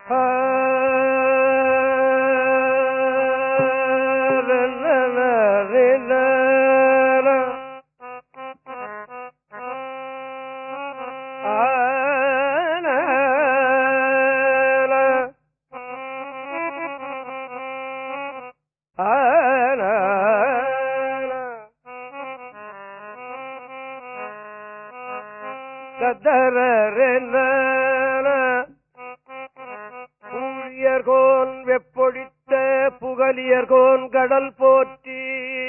ஊழியர்கோன் வெப்பொழித்த புகலியர்கோன் கடல் போற்றி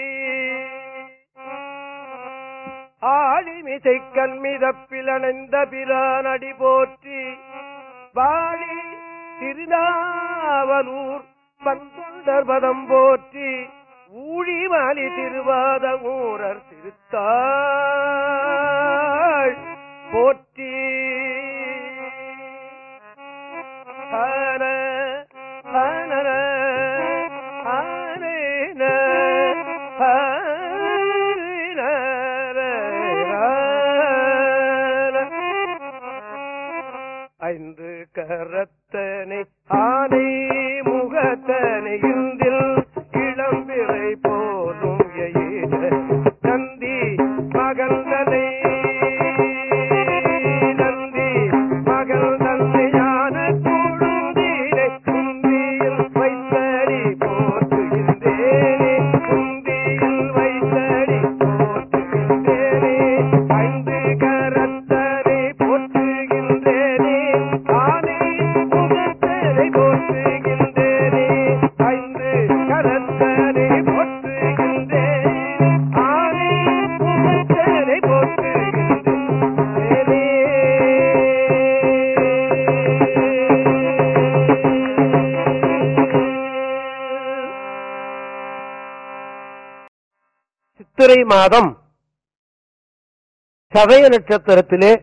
ஆழிமிசை கண்மிதப்பிலணைந்த பிரானடி போற்றி வாழி திருநாவலூர் பந்தொண்டர் பதம் போற்றி ஊழிவாலி திருவாத ஊரர் திருத்தாள் போற்றி ஆன ஆனன ஆனேன ஐந்து கரத்தனை ஆனை முகத்தனை இந்தில் இளம்பிறை போலும் எயில நந்தி மகந்தனை நந்தி மகள் தந்தை ஞான குழுந்தீரை குந்தியில் வைத்தடி போற்றுகின்றேனே குந்தியில் வைத்தடி போற்றுகின்றேனே ஐந்து கரத்தனை போற்றுகின்றேனே ஆனை முகத்தனை போற்றுகின்றேனே ஐந்து கரத்தனை போற்றுகின்றேனே ஆனை முகத்தனை போற்றுகின்றேனே சித்திரை மாதம் சதய நட்சத்திரத்திலே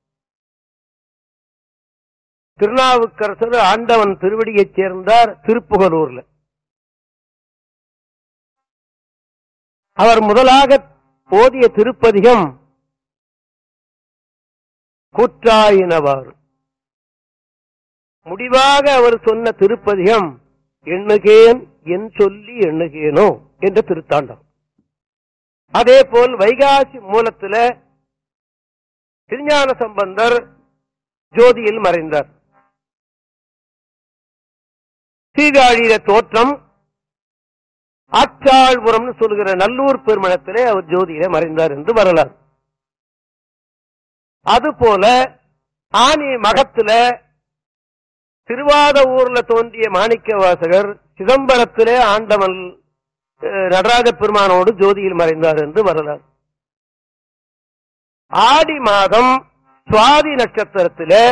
திருநாவுக்கரசர் ஆண்டவன் திருவடியைச் சேர்ந்தார் திருப்புகலூர்ல அவர் முதலாக ஓதிய திருப்பதிகம் கூற்றாயினவாறு முடிவாக அவர் சொன்ன திருப்பதிகம் எண்ணுகேன் என் சொல்லி எண்ணுகேனோ என்ற திருத்தாண்டம் அதே போல் வைகாசி மூலத்துல திருஞான சம்பந்தர் ஜோதியில் மறைந்தார் சீர்காழியில தோற்றம் ஆச்சாள்புரம்னு சொல்லுகிற நல்லூர் பெருமணத்திலே அவர் ஜோதியில மறைந்தார் என்று வரலாறு அதுபோல ஆனி மகத்துல திருவாத ஊர்ல தோன்றிய மாணிக்க வாசகர் சிதம்பரத்திலே ஆண்டவன் அஹ், நடராஜ பெருமானோடு ஜோதியில் மறைந்தார் என்று வரலாறு ஆடி மாதம் சுவாதி நட்சத்திரத்திலே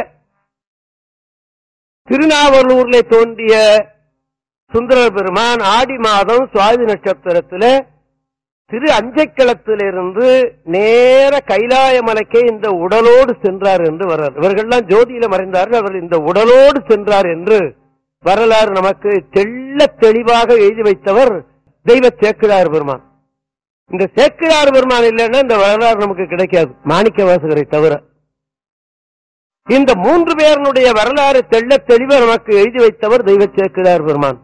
திருநாவலூர்ல தோன்றிய சுந்தரர் பெருமான் ஆடி மாதம் சுவாதி நட்சத்திரத்திலே திரு அஞ்சைக்களத்திலிருந்து நேர கைலாய மலைக்கே இந்த உடலோடு சென்றார் என்று வர்றார் இவர்கள்லாம் ஜோதியில மறைந்தார்கள் அவர் இந்த உடலோடு சென்றார் என்று வரலாறு நமக்கு தெள்ள தெளிவாக எழுதி வைத்தவர் தெய்வ சேக்கிழார் பெருமான் இந்த சேக்கிழார் பெருமான் இல்லைன்னா இந்த வரலாறு நமக்கு கிடைக்காது மாணிக்க வாசகரை தவிர இந்த மூன்று பேரனுடைய வரலாறு தெள்ள தெளிவா நமக்கு எழுதி வைத்தவர் தெய்வ சேக்கிழார் பெருமான்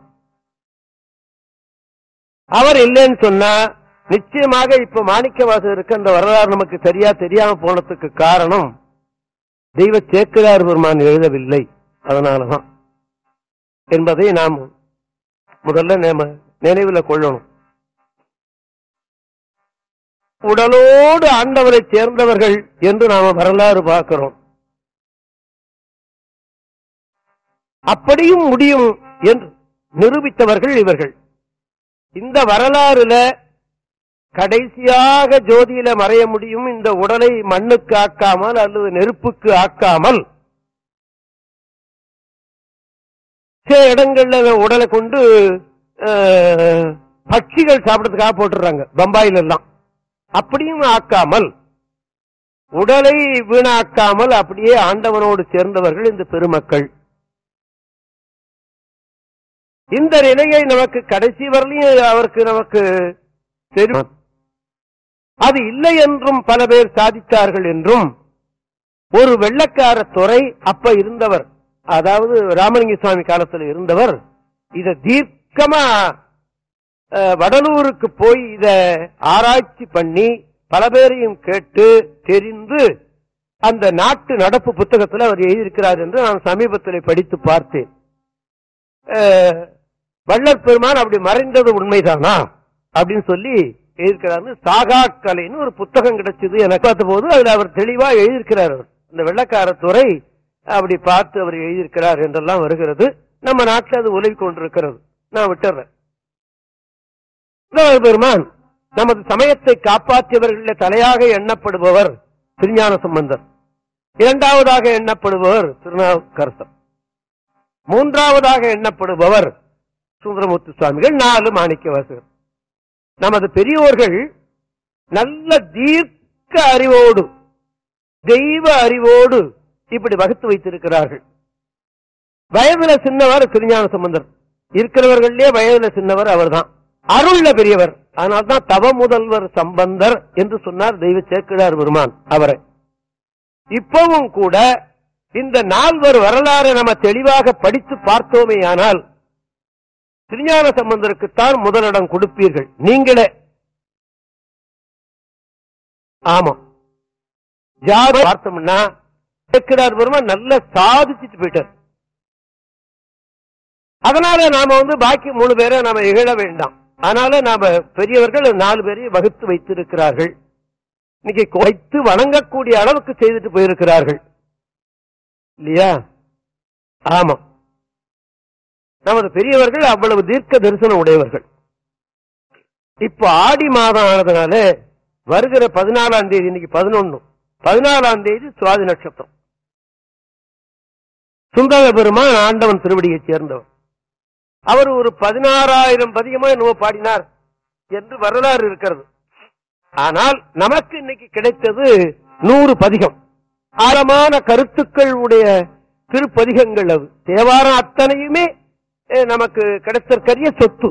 அவர் இல்லைன்னு சொன்னா நிச்சயமாக இப்ப மாணிக்க வாசகருக்கு அந்த வரலாறு நமக்கு சரியா தெரியாம போனதுக்கு காரணம் தெய்வ சேக்கிழார் பெருமான் எழுதவில்லை அதனாலதான் என்பதை நாம் முதல்ல நாம நினைவில் கொள்ளணும் உடலோடு ஆண்டவரை சேர்ந்தவர்கள் என்று நாம வரலாறு பார்க்கிறோம் அப்படியும் முடியும் என்று நிரூபித்தவர்கள் இவர்கள் இந்த வரலாறுல கடைசியாக ஜோதியில மறைய முடியும் இந்த உடலை மண்ணுக்கு ஆக்காமல் அல்லது நெருப்புக்கு ஆக்காமல் சில இடங்கள்ல அந்த உடலை கொண்டு அஹ், பட்சிகள் சாப்பிடறதுக்காக போட்டுறாங்க பம்பாயில எல்லாம் அப்படியும் ஆக்காமல் உடலை வீணாக்காமல் அப்படியே ஆண்டவனோடு சேர்ந்தவர்கள் இந்த பெருமக்கள் இந்த நிலையை நமக்கு கடைசி வரலையும் அவருக்கு நமக்கு தெரியும் அது இல்லை என்றும் பல பேர் சாதித்தார்கள் என்றும் ஒரு வெள்ளக்கார துறை அப்ப இருந்தவர் அதாவது ராமலிங்க சுவாமி காலத்தில் இருந்தவர் இத தீர்க்கமா அஹ், வடலூருக்கு போய் இத ஆராய்ச்சி பண்ணி பல பேரையும் கேட்டு தெரிந்து அந்த நாட்டு நடப்பு புத்தகத்தில் அவர் எழுதியிருக்கிறார் என்று நான் சமீபத்தில் படித்து பார்த்தேன் அஹ், வள்ளற் பெருமான் அப்படி மறைந்தது உண்மைதானா அப்படின்னு சொல்லி எழுதியிருக்கிறார் சாகா கலைன்னு ஒரு புத்தகம் கிடைச்சது எனக்கு பார்த்த போது அதுல அவர் தெளிவா எழுதியிருக்கிறார் அவர். இந்த வெள்ளக்கார துறை அப்படி பார்த்து அவர் எழுதியிருக்கிறார் என்றெல்லாம் வருகிறது நம்ம நாட்டில் அது உலவி கொண்டிருக்கிறது நான் விட்டுறேன் வள்ளற் பெருமான் நமது சமயத்தை காப்பாற்றியவர்களில் தலையாக எண்ணப்படுபவர் திருஞான சம்பந்தர் இரண்டாவதாக எண்ணப்படுபவர் திருநாவுக்கரசர் மூன்றாவதாக எண்ணப்படுபவர் சுந்தரமூர்த்தி சுவாமிகள் நாலு மாணிக்கவாசகர் நமது பெரியோர்கள் நல்ல தீர்க்க அறிவோடு தெய்வ அறிவோடு இப்படி வகுத்து வைத்திருக்கிறார்கள் வயதுல சின்னவர் திருஞான சம்பந்தர் இருக்கிறவர்களே வயதுல சின்னவர் அவர்தான் அருள்ல பெரியவர் அதனால்தான் தவ முதல்வர் சம்பந்தர் என்று சொன்னார் தெய்வ சேக்கிழார் பெருமான் அவரை இப்பவும் கூட இந்த நால்வர் வரலாறு நம்ம தெளிவாக படித்து பார்த்தோமேயானால் திருஞான சம்பந்தருக்குத்தான் முதலிடம் கொடுப்பீர்கள் நீங்களே ஆமா ஜாதி பார்த்தோம்னா சேக்கிழார் பெருமான் நல்லா சாதிச்சுட்டு போயிட்டார் அதனால நாம வந்து பாக்கி மூணு பேரை நாம இகழ வேண்டாம் அதனால நாம பெரியவர்கள் நாலு பேரையும் வகுத்து வைத்திருக்கிறார்கள் இன்னைக்கு வைத்து வணங்கக்கூடிய அளவுக்கு செய்துட்டு போயிருக்கிறார்கள் இல்லையா ஆமா நமது பெரியவர்கள் அவ்வளவு தீர்க்க தரிசனம் உடையவர்கள் இப்ப ஆடி மாதம் ஆனதுனால வருகிற பதினாலாம் தேதி இன்னைக்கு பதினொன்னு பதினாலாம் தேதி சுவாதி நட்சத்திரம் சுந்தர பெருமான் ஆண்டவன் திருவடியைச் சேர்ந்தவர் அவர் ஒரு பதினாறாயிரம் பதிகமா என்னவோ பாடினார் என்று வரலாறு இருக்கிறது ஆனால் நமக்கு இன்னைக்கு கிடைத்தது நூறு பதிகம் ஆழமான கருத்துக்கள் உடைய திருப்பதிகங்கள் அது தேவாரம் அத்தனையுமே அஹ், நமக்கு கிடைத்தற்கரிய சொத்து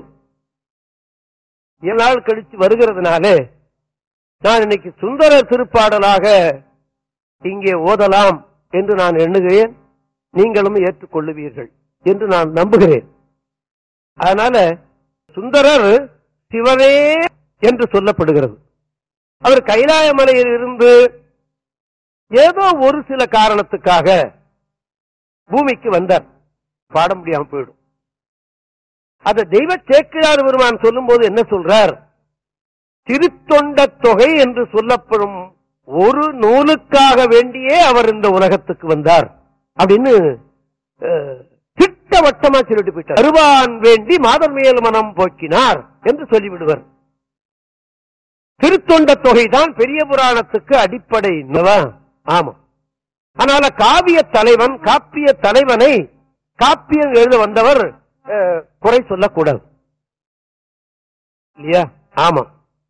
நாள் கழிச்சு வருகிறதுனாலே நான் இன்னைக்கு சுந்தரர் திருப்பாடலாக இங்கே ஓதலாம் என்று நான் எண்ணுகிறேன் நீங்களும் ஏற்றுக்கொள்ளுவீர்கள் என்று நான் நம்புகிறேன் அதனால சுந்தரர் சிவனே என்று சொல்லப்படுகிறது அவர் கைலாய மலையில் இருந்து ஏதோ ஒரு சில காரணத்துக்காக பூமிக்கு வந்தார் பாட முடியாம போயிடும் அத தெய்வ சேக்கிழார் பெருமான் சொல்லும் போது என்ன சொல்றார் திருத்தொண்ட தொகை என்று சொல்லப்படும் ஒரு நூலுக்காக வேண்டியே அவர் இந்த உலகத்துக்கு வந்தார் அப்படின்னு அஹ், திட்டவட்டமா சொல்லிட்டு போயிட்டார் அருவான் வேண்டி மாதர் மேல் மனம் போக்கினார் என்று சொல்லிவிடுவர் திருத்தொண்ட தொகைதான் பெரிய புராணத்துக்கு அடிப்படை இல்லவா? ஆமா அதனால காவிய தலைவன் காப்பிய தலைவனை காப்பியம் எழுத வந்தவர் அஹ், குறை சொல்லக்கூடாது இல்லையா ஆமா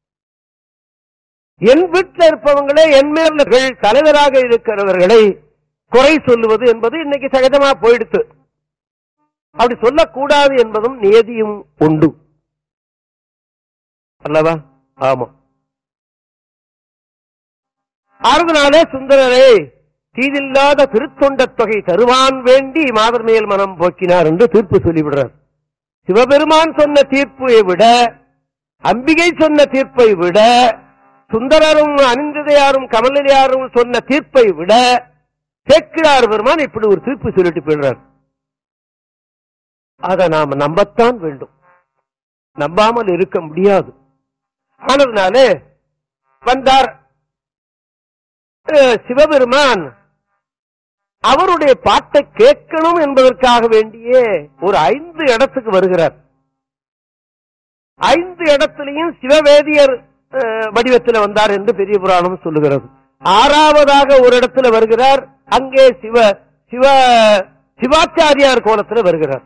என் வீட்டில் இருப்பவங்களே என் மேலர்கள் தலைவராக இருக்கிறவர்களை குறை சொல்லுவது என்பது இன்னைக்கு சகஜமா போயிடுத்து அப்படி சொல்லக்கூடாது என்பதும் நியதியும் உண்டு அல்லவா ஆமா ஆறுதனாலே சுந்தரரே தீதில்லாத திருத்தொண்ட தொகை தருவான் வேண்டி மாதர் மேல் மனம் போக்கினார் என்று தீர்ப்பு சொல்லிவிடுறார் சிவபெருமான் சொன்ன தீர்ப்பை விட அம்பிகை சொன்ன தீர்ப்பை விட சுந்தரரும் அனிந்ததையாரும் கமலதையாரும் சொன்ன தீர்ப்பை விட சேக்கிழார் பெருமான் இப்படி ஒரு தீர்ப்பு சொல்லிட்டு போயிடுறார் அதை நாம நம்பத்தான் வேண்டும் நம்பாமல் இருக்க முடியாது ஆனதுனாலே வந்தார் அஹ், சிவபெருமான் அவருடைய பாட்டை கேட்கணும் என்பதற்காக வேண்டியே ஒரு ஐந்து இடத்துக்கு வருகிறார் ஐந்து இடத்திலையும் சிவவேதியர் அஹ், வடிவத்தில் வந்தார் என்று பெரிய புராணம் சொல்லுகிறது ஆறாவதாக ஒரு இடத்துல வருகிறார் அங்கே சிவ சிவ சிவாச்சாரியார் கோலத்தில் வருகிறார்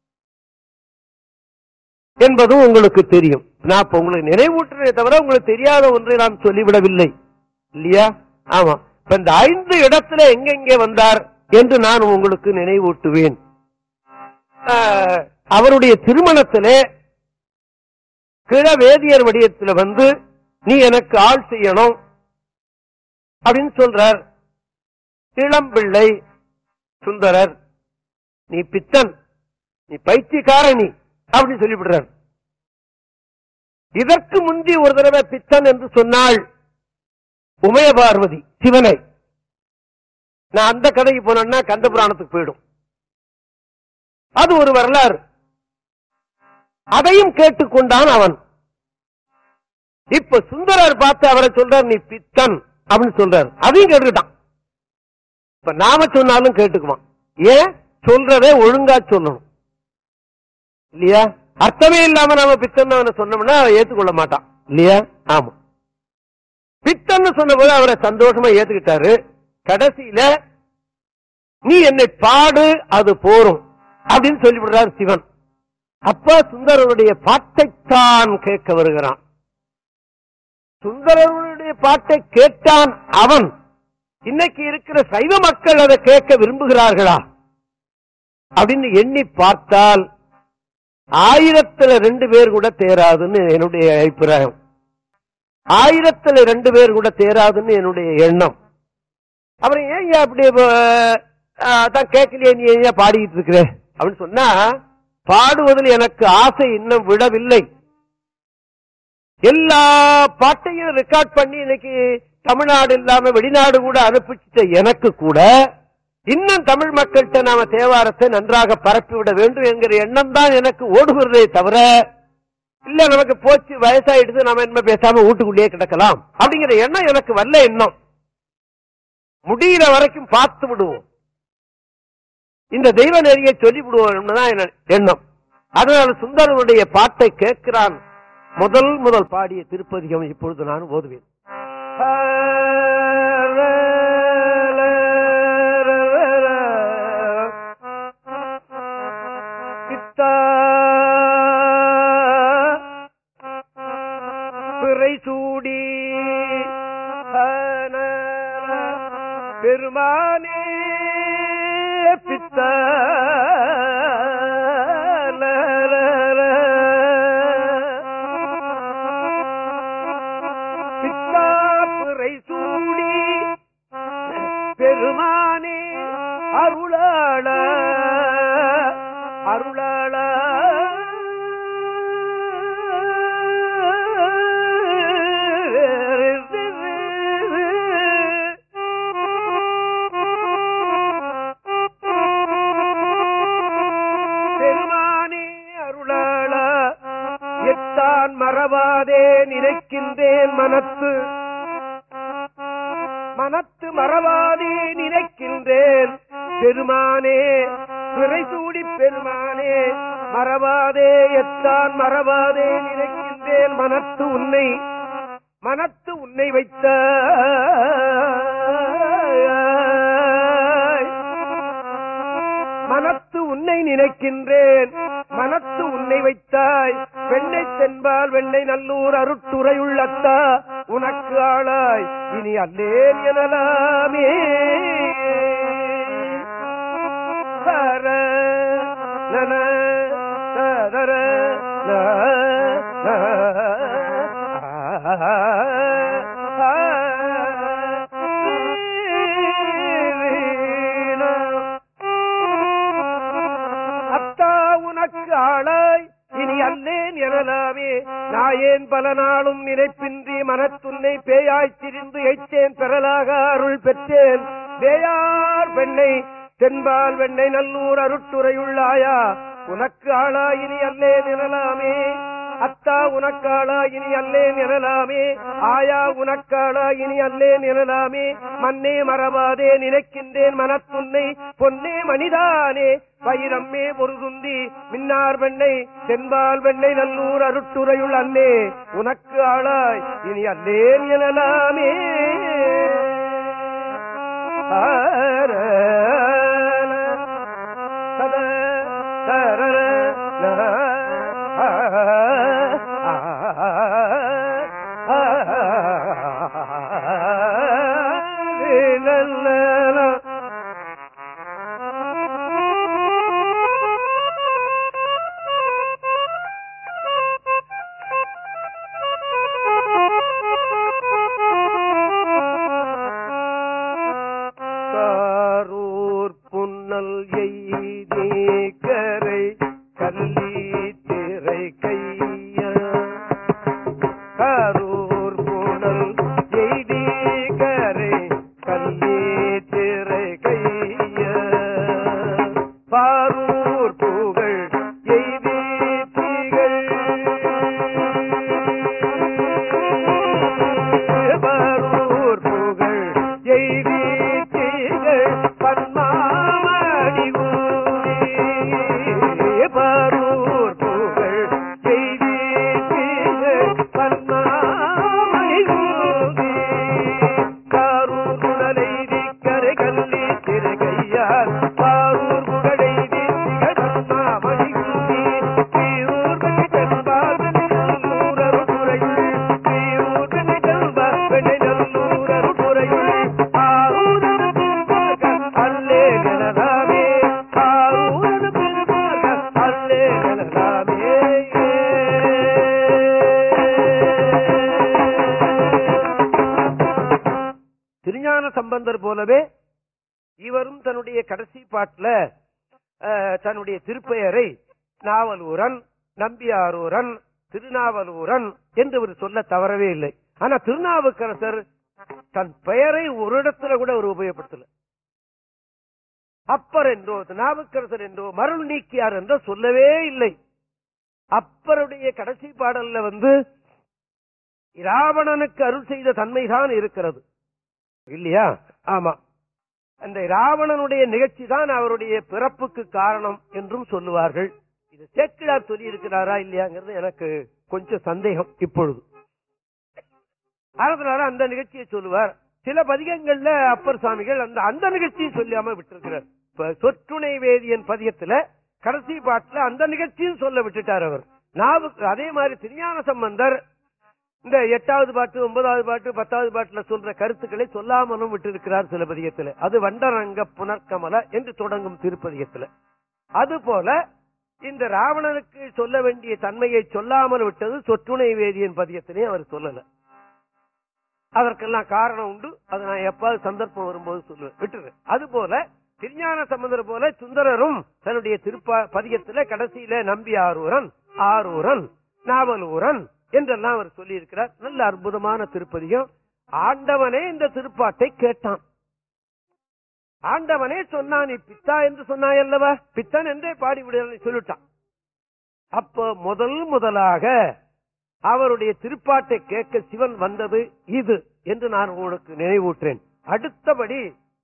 என்பதும் உங்களுக்கு தெரியும் நான் இப்ப உங்களுக்கு நினைவூட்டுறதை தவிர உங்களுக்கு தெரியாத ஒன்றை நான் சொல்லிவிடவில்லை இல்லையா ஆமா இப்ப இந்த ஐந்து இடத்துல எங்கெங்கே வந்தார் என்று நான் உங்களுக்கு நினைவூட்டுவேன் ஆஹ், அவருடைய திருமணத்திலே கிழவேதியர் வடிவத்தில் வந்து நீ எனக்கு ஆள் செய்யணும் அப்படின்னு சொல்றார் இளம்பிள்ளை சுந்தரர் நீ பித்தன் நீ பைத்தியக்காரணி அப்படின்னு சொல்லிவிடுறார் இதற்கு முந்தி ஒரு தடவை பித்தன் என்று சொன்னாள் உமய பார்வதி சிவனை நான் அந்த கதைக்கு போனேன்னா கந்த புராணத்துக்கு போயிடும் அது ஒரு வரலாறு அதையும் கேட்டுக்கொண்டான் அவன் இப்ப சுந்தரர் பார்த்து அவரை சொல்றார் நீ பித்தன் அப்படின்னு சொல்றாரு அதையும் கேட்டுக்கிட்டான் இப்ப நாம சொன்னாலும் கேட்டுக்குவான் ஏன் சொல்றதே ஒழுங்கா சொல்லணும் இல்லையா அர்த்தமே இல்லாம நாம பித்தன் அவனை சொன்னோம்னா அவன் ஏத்துக்கொள்ள மாட்டான் இல்லையா ஆமா பித்தன்னு சொன்னபோது அவரை சந்தோஷமா ஏத்துக்கிட்டாரு கடைசியில நீ என்னை பாடு அது போரும் அப்படின்னு சொல்லிவிடுறார் சிவன் அப்ப சுந்தரருடைய பாட்டைத்தான் கேட்க வருகிறான் சுந்தரருடைய பாட்டை கேட்டான் அவன் இன்னைக்கு இருக்கிற சைவ மக்கள் அதை கேட்க விரும்புகிறார்களா அப்படின்னு எண்ணி பார்த்தால் ஆயிரத்துல ரெண்டு பேர் கூட தேராதுன்னு என்னுடைய அபிப்பிராயம் ஆயிரத்துல ரெண்டு பேர் கூட தேராதுன்னு என்னுடைய எண்ணம் அப்புறம் ஏன் ஏன் அப்படி அஹ், அதான் கேட்கலையே நீ ஏன் பாடிக்கிட்டு இருக்கிற அப்படின்னு சொன்னா பாடுவதில் எனக்கு ஆசை இன்னும் விடவில்லை எல்லா பாட்டையும் ரெக்கார்ட் பண்ணி இன்னைக்கு தமிழ்நாடு இல்லாம வெளிநாடு கூட அனுப்பிச்சிட்ட எனக்கு கூட இன்னும் தமிழ் மக்கள்கிட்ட நாம தேவாரத்தை நன்றாக பரப்பிவிட வேண்டும் என்கிற எண்ணம் தான் எனக்கு ஓடுகிறதே தவிர இல்ல நமக்கு போச்சு வயசாயிடுது நாம என்ன பேசாம வீட்டுக்குள்ளேயே கிடக்கலாம் அப்படிங்கிற எண்ணம் எனக்கு வல்ல எண்ணம் முடிகிற வரைக்கும் பார்த்து விடுவோம் இந்த தெய்வ நெறியை சொல்லி விடுவோம் தான் என் எண்ணம் அதனால சுந்தரனுடைய பாட்டை கேட்கிறான் முதல் முதல் பாடிய திருப்பதிகம் இப்பொழுது நான் ஓதுவேன் பித்தா பிறை சூடி பெருமானே பித்த பித்தா பிறை சூடி பெருமானே அருளாள அருளாள பெருமானே அருளாள எத்தான் மறவாதே நினைக்கின்றேன் மனத்து மனத்து மறவாதே நினைக்கின்றேன் பெருமானே பிறை சூடி பெருமானே மறவாதே எத்தான் மறவாதே நினைக்கின்றேன் மனத்து உன்னை மனத்து உன்னை வைத்த மனத்து உன்னை நினைக்கின்றேன் மனத்து உன்னை வைத்தாய் வெண்ணை தென்பால் வெண்ணை நல்லூர் அருட்டுரையுள்ளத்தா உனக்கு ஆளாய் இனி அல்லேன் எனலாமே சர நன சதர ந, ந, ஆ, ஆ, வீண. அத்தா உனக்கு ஆளாய் இனி அல்லேன் எனலாமே நாயேன் பல நாளும் நினைப்பின்றி மனத்துன்னை பேயாய்த் திரிந்து எய்த்தேன் பெறலாக அருள் பெற்றேன் பேயார் பெண்ணை தென்பால் வெண்ணை நல்லூர் அருட்டுரையுள்ளாயா உனக்கு ஆளா இனி அல்லேன் எனலாமே அத்தா உனக்காளா இனி அல்லேன் எனலாமே ஆயா உனக்காளா இனி அல்லேன் எனலாமே மண்ணே மறவாதே நினைக்கின்றேன் மனத்துன்னை பொன்னே மனிதானே வைரம்மே பொருதுந்தி மின்னார் வெண்ணை தென்பால் வெண்ணை நல்லூர் அருட்டுரையுள் அல்லே உனக்கு ஆளாய் இனி அல்லேன் எனலாமே ஆர சத சரர ந, ஆ, ஆ, ஆ, லல்லல. காரூ பூனல் எய்தி கரை கல்லி திரை கைய கரூர் பூனல் எய்தி கரை கல்லி திரை கைய பாரூர் புகழ் எய்தி திகழ் பாரூர் புகழ் எய்தி திகழ் பன்மாமணி பாரூர் புகழ் எய்தி திகழ் பன்மாமணி காரூர் குடலைதி கரை கல்லி திரு கையால் பாரூர் குடலைதி திகழ்மாமணி தீரூர் வெங்கடன்பால் நல்லூரரு துறையுள் தீரூர் வெங்கடன்பால் வெங்கடல்லூரரு துறையுள் ஆரூரது பின்பாக அல்லே கனதாமே ஆரூரது பின்பாக அல்லே கனதாமே திருஞான சம்பந்தர் போலவே இவரும் தன்னுடைய கடைசி பாட்டுல அஹ், தன்னுடைய திருப்பெயரை நாவலூரன் நம்பியாரூரன் திருநாவலூரன் என்று இவர் சொல்ல தவறவே இல்லை ஆனா திருநாவுக்கரசர் தன் பெயரை ஒரு இடத்துல கூட அவர் உபயோகப்படுத்தல அப்பர் என்றோ திருநாவுக்கரசர் என்றோ மருள் நீக்கியார் என்றோ சொல்லவே இல்லை அப்பருடைய கடைசி பாடல்ல வந்து இராவணனுக்கு அருள் செய்த தன்மைதான் இருக்கிறது இல்லையா ஆமா அந்த ராவணனுடைய நிகழ்ச்சி தான் அவருடைய பிறப்புக்கு காரணம் என்றும் சொல்லுவார்கள் இது சேக்கிழார் சொல்லி இருக்கிறாரா இல்லையாங்கிறது எனக்கு கொஞ்சம் சந்தேகம் இப்பொழுது அதனால அந்த நிகழ்ச்சியை சொல்லுவார் சில பதிகங்கள்ல அப்பர் சுவாமிகள் அந்த அந்த நிகழ்ச்சியை சொல்லாம விட்டிருக்கிறார் இப்ப சொற்றுணை வேதியன் பதிகத்துல கடைசி பாட்டுல அந்த நிகழ்ச்சியும் சொல்ல விட்டுட்டார் அவர் நாவுக்கு அதே மாதிரி திருஞான சம்பந்தர் இந்த எட்டாவது பாட்டு ஒன்பதாவது பாட்டு பத்தாவது பாட்டுல சொல்ற கருத்துக்களை சொல்லாமலும் விட்டிருக்கிறார் சில பதிகத்துல அது வண்டரங்க புனர்கமல என்று தொடங்கும் திருப்பதிகத்துல அது போல இந்த ராவணனுக்கு சொல்ல வேண்டிய தன்மையை சொல்லாமல் விட்டது சொற்றுணை வேதியன் பதியத்திலே அவர் சொல்லல அதற்கெல்லாம் காரணம் உண்டு அது நான் எப்பாவது சந்தர்ப்பம் வரும்போது சொல்லுவேன் விட்டுரு அது போல திருஞான சம்பந்தர் போல சுந்தரரும் தன்னுடைய திருப்ப பதிகத்துல கடைசியில நம்பி ஆரூரன் ஆரூரன் நாவலூரன் என்றெல்லாம் அவர் சொல்லி இருக்கிறார் நல்ல அற்புதமான திருப்பதிகம் ஆண்டவனே இந்த திருப்பாட்டை கேட்டான் ஆண்டவனே சொன்னான் நீ பித்தா என்று சொன்னாய் அல்லவா பித்தன் என்றே பாடிவிடு சொல்லிட்டான் அப்ப முதல் முதலாக அவருடைய திருப்பாட்டை கேட்க சிவன் வந்தது இது என்று நான் உங்களுக்கு நினைவூற்றேன் அடுத்தபடி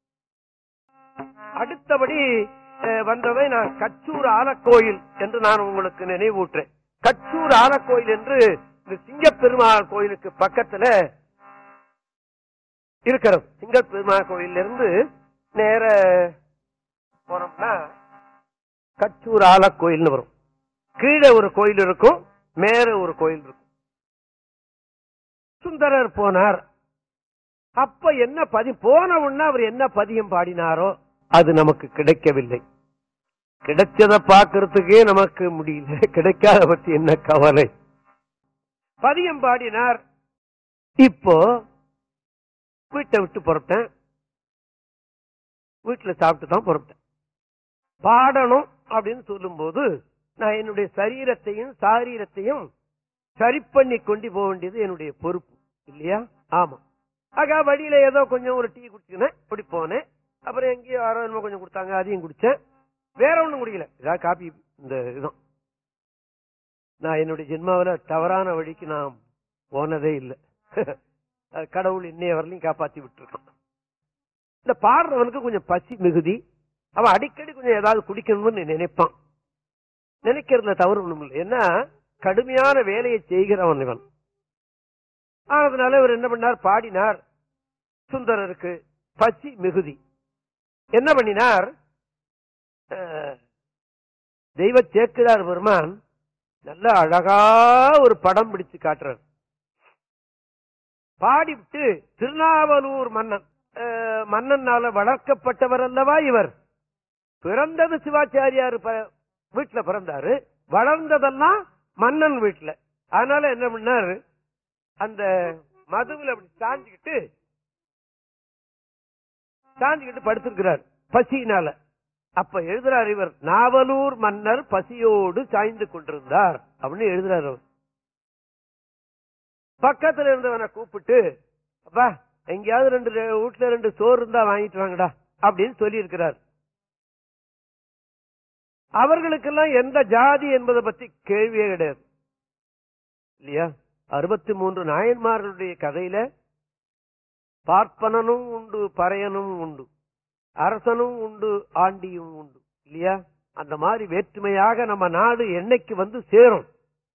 அடுத்தபடி அஹ், வந்ததை நான் கச்சூர் ஆலக்கோயில் என்று நான் உங்களுக்கு நினைவூற்றேன் கச்சூர் ஆலக்கோயில் என்று இந்த சிங்கப்பெருமாள் கோயிலுக்கு பக்கத்துல இருக்கிறது சிங்கப்பெருமாள் கோயில்ல இருந்து நேர போனோம்னா கச்சூர் ஆலக்கோயில்னு வரும் கீழே ஒரு கோயில் இருக்கும் மேல ஒரு கோயில் இருக்கும் சுந்தரர் போனார் அப்ப என்ன பதி போன உடனே அவர் என்ன பதியம் பாடினாரோ அது நமக்கு கிடைக்கவில்லை கிடைச்சத பாக்குறதுக்கே நமக்கு முடியல கிடைக்காத பத்தி என்ன கவலை பதியம் பாடினார் இப்போ வீட்டை விட்டு புறப்பட்டேன் வீட்டுல சாப்பிட்டு தான் புறப்பட்டேன் பாடணும் அப்படின்னு சொல்லும்போது நான் என்னுடைய சரீரத்தையும் சாரீரத்தையும் சரி பண்ணி கொண்டு போக வேண்டியது என்னுடைய பொறுப்பு இல்லையா ஆமா ஆக வழியில ஏதோ கொஞ்சம் ஒரு டீ குடிச்சினேன் அப்படி போனேன் அப்புறம் எங்கேயோ யாரோ என்னமோ கொஞ்சம் கொடுத்தாங்க அதையும் குடிச்சேன் வேற ஒண்ணும் குடிக்கல இதான் காபி இந்த இதுதான் நான் என்னுடைய ஜென்மாவில தவறான வழிக்கு நான் போனதே இல்லை அது கடவுள் இன்னைய வரலையும் காப்பாத்தி விட்டுருக்கான் இந்த பாடுறவனுக்கு கொஞ்சம் பசி மிகுதி அவன் அடிக்கடி கொஞ்சம் ஏதாவது குடிக்கணும்னு நினைப்பான் நினைக்கிறதுல தவறு ஒண்ணும் இல்லை ஏன்னா கடுமையான வேலையை செய்கிறவன் இவன் அதனால இவர் என்ன பண்ணார் பாடினார் சுந்தரருக்கு பசி மிகுதி என்ன பண்ணினார் அஹ், தெய்வ சேக்கிழார் பெருமான் நல்ல அழகா ஒரு படம் பிடிச்சு காட்டுறார் பாடிவிட்டு திருநாவலூர் மன்னன் அஹ், மன்னனால வளர்க்கப்பட்டவர் அல்லவா இவர் பிறந்தது சிவாச்சாரியார் ப- வீட்டுல பிறந்தாரு வளர்ந்ததெல்லாம் மன்னன் வீட்டுல அதனால என்ன பண்ணாரு அந்த மதுவுல அப்படி சாஞ்சுக்கிட்டு சாஞ்சுக்கிட்டு படுத்திருக்கிறார் பசியினால அப்ப எழுதுறார் இவர் நாவலூர் மன்னர் பசியோடு சாய்ந்து கொண்டிருந்தார் அப்படின்னு எழுதுறாரு அவர் பக்கத்துல இருந்தவனை கூப்பிட்டு அப்பா எங்கேயாவது ரெண்டு ரெ- வீட்டுல ரெண்டு சோறு இருந்தா வாங்கிட்டு வாங்கடா அப்படின்னு சொல்லி இருக்கிறார் அவர்களுக்கெல்லாம் எந்த ஜாதி என்பதை பத்தி கேள்வியே கிடையாது இல்லையா அறுபத்தி மூன்று நாயன்மார்களுடைய கதையில பார்ப்பனனும் உண்டு பறையனும் உண்டு அரசனும் உண்டு ஆண்டியும் உண்டு இல்லையா அந்த மாதிரி வேற்றுமையாக நம்ம நாடு என்னைக்கு வந்து சேரும்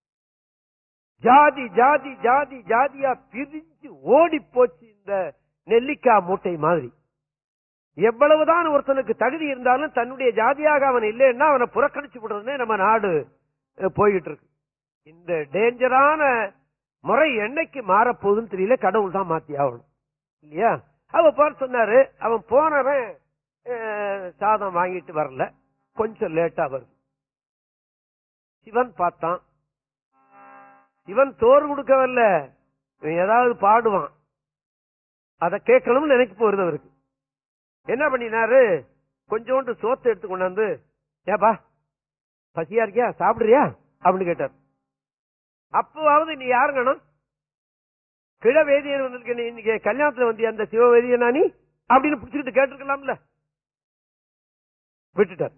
ஜாதி ஜாதி ஜாதி ஜாதியா பிரிஞ்சு ஓடி போச்சு இந்த நெல்லிக்காய் மூட்டை மாதிரி எவ்வளவுதான் ஒருத்தனுக்கு தகுதி இருந்தாலும் தன்னுடைய ஜாதியாக அவன் இல்லைன்னா அவனை புறக்கணிச்சு விடுறதுனே நம்ம நாடு அஹ், போய்கிட்டு இருக்கு இந்த டேஞ்சரான முறை என்னைக்கு மாறப்போகுதுன்னு தெரியல கடவுள் தான் மாத்தி ஆகணும் இல்லையா அவ பார் சொன்னாரு அவன் போனவன் அஹ், சாதம் வாங்கிட்டு வரல கொஞ்சம் லேட்டா வருது சிவன் பார்த்தான் சிவன் சோறு கொடுக்க வரல இவன் ஏதாவது பாடுவான் அதை கேட்கணும்னு நினைக்க போறது அவருக்கு என்ன பண்ணினாரு கொஞ்சோண்டு சோத்தை எடுத்து கொண்டாந்து ஏப்பா பசியா இருக்கியா சாப்பிடுறியா அப்படின்னு கேட்டார் அப்பவாவது நீ யாருங்கணும் கிழ வேதியன் வந்திருக்க நீ இன்னைக்கு கல்யாணத்துல வந்தியா அந்த சிவ வேதியனா நீ அப்படின்னு பிடிச்சிக்கிட்டு கேட்டிருக்கலாம்ல விட்டுட்டார்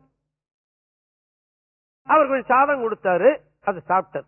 அவர் கொஞ்சம் சாதம் கொடுத்தாரு அதை சாப்பிட்டார்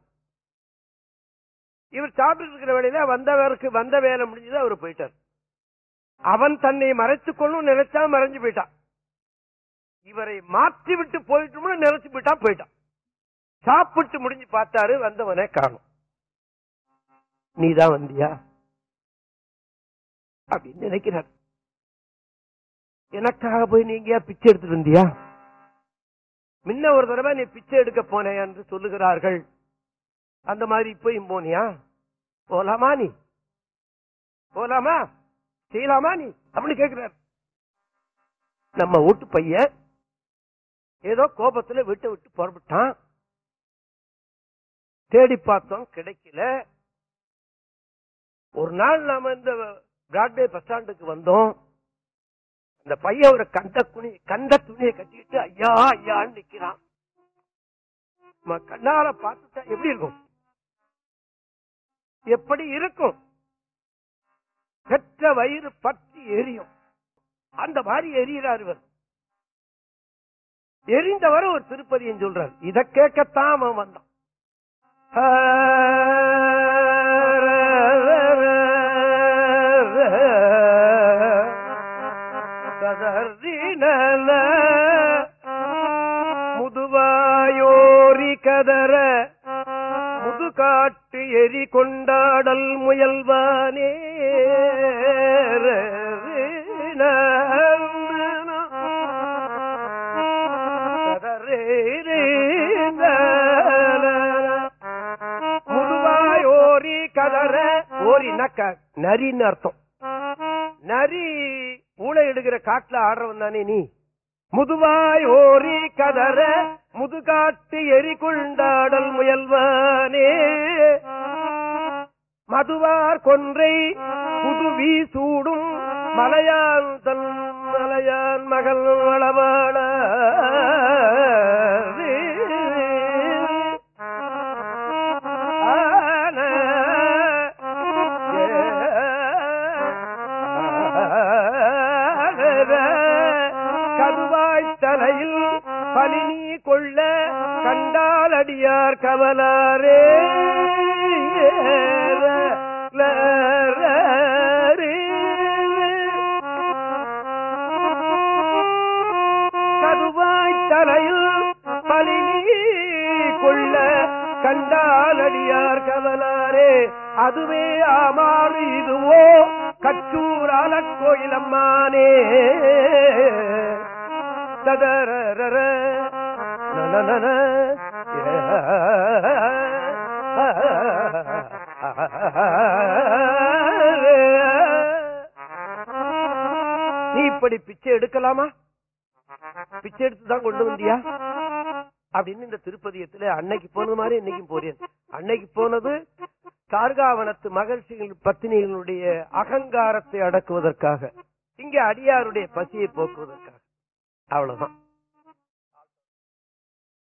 இவர் சாப்பிட்டு இருக்கிற வேலையில வந்தவருக்கு வந்த வேலை முடிஞ்சது அவர் போயிட்டார் அவன் தன்னை மறைத்துக் கொள்ளும் நினைச்சா மறைஞ்சு போயிட்டான் இவரை மாற்றி விட்டு போயிட்டோம்னு நினைச்சு போயிட்டான் போயிட்டான் சாப்பிட்டு முடிஞ்சு பார்த்தாரு வந்தவனே காணும் நீதான் வந்தியா அப்படின்னு நினைக்கிறார் எனக்காக போய் நீங்க பிச்சை எடுத்துட்டு வந்தியா முன்ன ஒரு தடவை நீ பிச்சை எடுக்க போனே என்று சொல்லுகிறார்கள் அந்த மாதிரி இப்பயும் போனியா போலாமா நீ போலாமா செய்யலாமா நீ அப்படின்னு கேட்கிறார் நம்ம வீட்டு பையன் ஏதோ கோபத்துல விட்டு விட்டு புறப்பட்டான் தேடி பார்த்தோம் கிடைக்கல ஒரு நாள் நாம இந்த பிராட்வே பஸ் ஸ்டாண்டுக்கு வந்தோம் அந்த பையன் ஒரு கண்ட துணி கண்ட துணியை கட்டிட்டு ஐயா ஐயான்னு நிக்கிறான் நம்ம கண்ணால பார்த்துட்டா எப்படி இருக்கும் எப்படி இருக்கும் பெற்ற வயிறு பற்றி எரியும் அந்த மாதிரி எரியிறார் இவர் எரிந்தவர் ஒரு திருப்பதியும் சொல்றார் இத கேட்கத்தான் அவன் வந்தான் கதறினல முதுவாயோரி கதற முதுகாட்டு எரி கொண்டாடல் முயல்வானே முதுவாய் ஓரி கதற ஓரினாக்க நரின்னு அர்த்தம் நரி ஊழ எடுக்கிற காட்டுல ஆடுறவன் தானே நீ முதுவாய் ஓரி கதற முதுகாட்டு எரி கொண்டாடல் முயல்வானே மதுவார் கொன்றை புதுவி சூடும் மலையான் தன் மலையான் மகள் வளவாள கதுவாய் தலையில் பலினி கொள்ள கண்டால் அடியார் கவலாரே கதுவாய் தலையில் பலினி கொள்ள கண்டால் அடியார் கவலாரே அதுவே ஆமாறு இதுவோ கச்சூர் கோயிலம்மானே ததரரர நனநன, நீ இப்படி பிச்சை எடுக்கலாமா பிச்சை எடுத்து தான் கொண்டு வந்தியா அப்படின்னு இந்த திருப்பதியத்துல அன்னைக்கு போனது மாதிரி இன்னைக்கும் போறேன் அன்னைக்கு போனது கார்காவனத்து மகிழ்ச்சிகள் பத்தினிகளுடைய அகங்காரத்தை அடக்குவதற்காக இங்க அடியாருடைய பசியை போக்குவதற்காக அவ்வளவுதான்